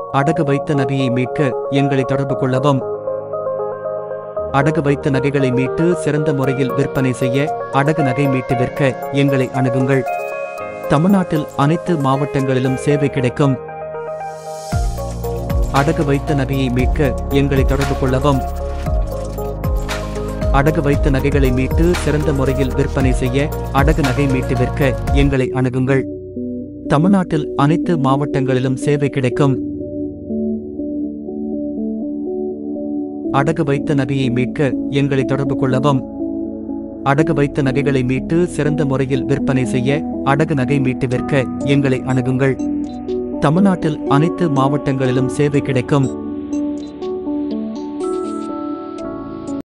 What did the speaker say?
அடகு வைத்த நகையை மீட்க எங்களை தொடர்பு கொள்ளவும் அடகு வைத்த நகைகளை மீட்டு சிறந்த முறையில் விற்பனை செய்ய அடகு நகை மீட்டு விற்க எங்களை அணுகுங்கள் தமிழ்நாட்டில் அனைத்து மாவட்டங்களிலும் சேவை கிடைக்கும் அடகு வைத்த நகையை மீட்க எங்களை தொடர்பு கொள்ளவும் அடகு வைத்த நகைகளை மீட்டு சிறந்த முறையில் விற்பனை செய்ய அடகு நகை மீட்டு விற்க எங்களை அணுகுங்கள் தமிழ்நாட்டில் அனைத்து மாவட்டங்களிலும் சேவை கிடைக்கும் அடகு வைத்த நகையை மீட்க எங்களை தொடர்பு கொள்ளவும் அடகு வைத்த நகைகளை மீட்டு சிறந்த முறையில் விற்பனை செய்ய அடகு நகை மீட்டு விற்க எங்களை அணுகுங்கள் தமிழ்நாட்டில் அனைத்து மாவட்டங்களிலும் சேவை கிடைக்கும்